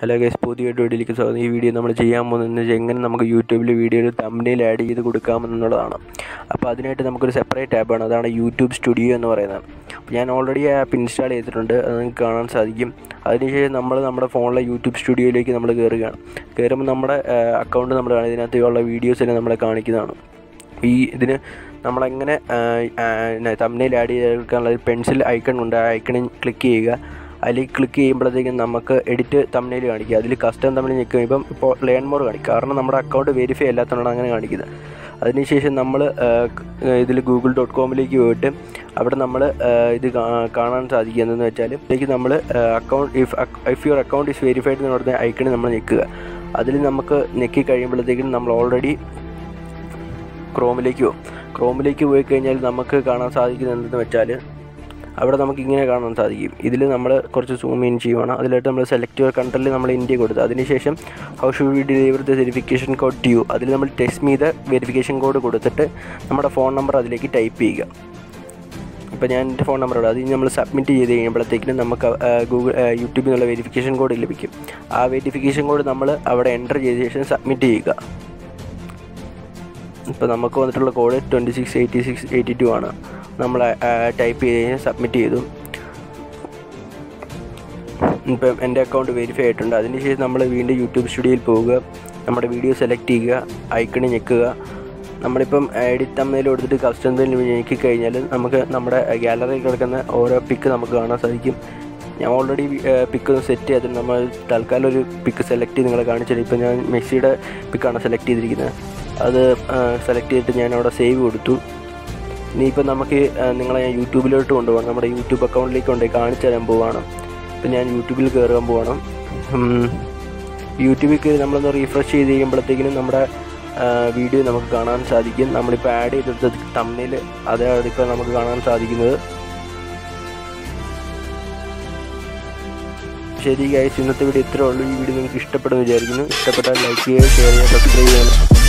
hello guys പുതിയ വീഡിയോയിലേക്ക് സ്വാഗതം ഈ വീഡിയോ നമ്മൾ ചെയ്യാൻ പോകുന്നത് എങ്ങനെ നമുക്ക് യൂട്യൂബിൽ വീഡിയോയിൽ തമ്മിൽ ആഡ് ചെയ്ത് കൊടുക്കാമെന്നുള്ളതാണ് അപ്പോൾ അതിനായിട്ട് നമുക്കൊരു സെപ്പറേറ്റ് ആപ്പാണ് അതാണ് യൂട്യൂബ് സ്റ്റുഡിയോ എന്ന് പറയുന്നത് അപ്പോൾ ഞാൻ ഓൾറെഡി ആ ആപ്പ് ഇൻസ്റ്റാൾ ചെയ്തിട്ടുണ്ട് അത് നിങ്ങൾക്ക് കാണാൻ സാധിക്കും അതിനുശേഷം നമ്മൾ നമ്മുടെ ഫോണിലെ യൂട്യൂബ് സ്റ്റുഡിയോയിലേക്ക് നമ്മൾ കയറുകയാണ് കയറുമ്പോൾ നമ്മുടെ അക്കൗണ്ട് നമ്മൾ കാണും ഇതിനകത്തുള്ള വീഡിയോസ് എല്ലാം നമ്മളെ കാണിക്കുന്നതാണ് ഈ ഇതിന് നമ്മളെങ്ങനെ തമ്മിൽ ആഡ് ചെയ്തെടുക്കാനുള്ള ഒരു പെൻസിൽ ഐക്കൺ ഉണ്ട് ആ ഐക്കണിൽ ക്ലിക്ക് ചെയ്യുക അതിൽ ക്ലിക്ക് ചെയ്യുമ്പോഴത്തേക്കും നമുക്ക് എഡിറ്റ് തമ്മിൽ കാണിക്കുക അതിൽ കസ്റ്റം തമ്മിൽ നിൽക്കും ഇപ്പം ഇപ്പോൾ ലേൺ മോർ കാണിക്കും കാരണം നമ്മുടെ അക്കൗണ്ട് വെരിഫൈ അല്ലാത്തതുകൊണ്ടാണ് അങ്ങനെ കാണിക്കുന്നത് അതിനുശേഷം നമ്മൾ ഇതിൽ ഗൂഗിൾ ഡോട്ട് കോമിലേക്ക് പോയിട്ട് അവിടെ നമ്മൾ ഇത് കാണാൻ സാധിക്കുക എന്തെന്ന് വെച്ചാൽ ഇതിലേക്ക് നമ്മൾ account if if your account is verified എന്ന് പറയുന്ന ഐക്കണിൽ നമ്മൾ നിൽക്കുക അതിൽ നമുക്ക് ഞെക്കി കഴിയുമ്പോഴത്തേക്കും നമ്മൾ ഓൾറെഡി ക്രോമിലേക്ക് പോകും ക്രോമിലേക്ക് പോയി കഴിഞ്ഞാൽ നമുക്ക് കാണാൻ സാധിക്കുന്നത് എന്തെന്ന് വെച്ചാൽ അവിടെ നമുക്ക് ഇങ്ങനെ കാണാൻ സാധിക്കും ഇതിൽ നമ്മൾ കുറച്ച് സൂം ഇൻ ചെയ്യുവാണ് അതിലായിട്ട് നമ്മൾ സെലക്ട് യുവർ കൺട്രിയിൽ നമ്മൾ ഇന്ത്യ കൊടുത്തു അതിനുശേഷം how should we deliver the verification code to you അതിൽ നമ്മൾ ടെസ്റ്റ് മീത വെരിഫിക്കേഷൻ കോഡ് കൊടുത്തിട്ട് നമ്മുടെ ഫോൺ നമ്പർ അതിലേക്ക് ടൈപ്പ് ചെയ്യുക ഇപ്പോൾ ഞാൻ എൻ്റെ ഫോൺ നമ്പർ അത് നമ്മൾ സബ്മിറ്റ് ചെയ്ത് കഴിയുമ്പോഴത്തേക്കിനും നമുക്ക് ഗൂഗിൾ യൂട്യൂബിൽ നിന്നുള്ള വെരിഫിക്കേഷൻ കോഡ് ലഭിക്കും ആ വെരിഫിക്കേഷൻ കോഡ് നമ്മൾ അവിടെ എൻ്റർ ചെയ്ത ശേഷം സബ്മിറ്റ് ചെയ്യുക ഇപ്പോൾ നമുക്ക് വന്നിട്ടുള്ള code twenty six eighty six eighty two ആണ് നമ്മൾ ടൈപ്പ് ചെയ്ത് കഴിഞ്ഞാൽ സബ്മിറ്റ് ചെയ്തു ഇപ്പം എൻ്റെ അക്കൗണ്ട് വെരിഫൈ ആയിട്ടുണ്ട് അതിനുശേഷം നമ്മൾ വീണ്ടും യൂട്യൂബ് സ്റ്റുഡിയോയിൽ പോവുക നമ്മുടെ വീഡിയോ സെലക്ട് ചെയ്യുക ഐക്കണിൽ ഞെക്കുക നമ്മളിപ്പം എഡിറ്റ് തമ്മിൽ കൊടുത്തിട്ട് കസ്റ്റം തമ്മിൽ ഞെക്കി കഴിഞ്ഞാൽ നമുക്ക് നമ്മുടെ ഗാലറിയിൽ കിടക്കുന്ന ഓരോ പിക്ക് നമുക്ക് കാണാൻ സാധിക്കും ഞാൻ ഓൾറെഡി പിക്ക് സെറ്റ് ചെയ്തിട്ട് നമ്മൾ തൽക്കാലം ഒരു പിക്ക് സെലക്ട് ചെയ്ത് നിങ്ങളെ കാണിച്ചിട്ട് ഇപ്പോൾ ഞാൻ മെസ്സിയുടെ പിക്കാണ് സെലക്ട് ചെയ്തിരിക്കുന്നത് അത് സെലക്ട് ചെയ്തിട്ട് ഞാൻ അവിടെ സേവ് കൊടുത്തു ഇനിയിപ്പോൾ നമുക്ക് നിങ്ങളെ ഞാൻ യൂട്യൂബിലോട്ട് കൊണ്ടുപോകണം നമ്മുടെ യൂട്യൂബ് അക്കൗണ്ടിലേക്ക് കൊണ്ടുപോയി കാണിച്ചു തരാൻ പോവാണ് ഇപ്പം ഞാൻ യൂട്യൂബിൽ കയറാൻ പോവാണ് യൂട്യൂബിൽ കയറി നമ്മളൊന്ന് റീഫ്രഷ് ചെയ്ത് കഴിയുമ്പോഴത്തേക്കിനും നമ്മുടെ വീഡിയോ നമുക്ക് കാണാൻ സാധിക്കും നമ്മളിപ്പോൾ ആഡ് ചെയ്തെടുത്ത തമ്മിൽ അതാണ് ഇപ്പോൾ നമുക്ക് കാണാൻ സാധിക്കുന്നത് ശരി ഗൈസ് ഇന്നത്തെ വീഡിയോ ഇത്രേ ഉള്ളൂ ഈ വീഡിയോ നിങ്ങൾക്ക് ഇഷ്ടപ്പെടുമെന്ന് വിചാരിക്കുന്നു ഇഷ്ടപ്പെട്ടാൽ ലൈക്ക് ചെയ്യുക ഷെയർ ചെയ്യുക സബ്സ്ക്രൈബ് ചെയ്യുക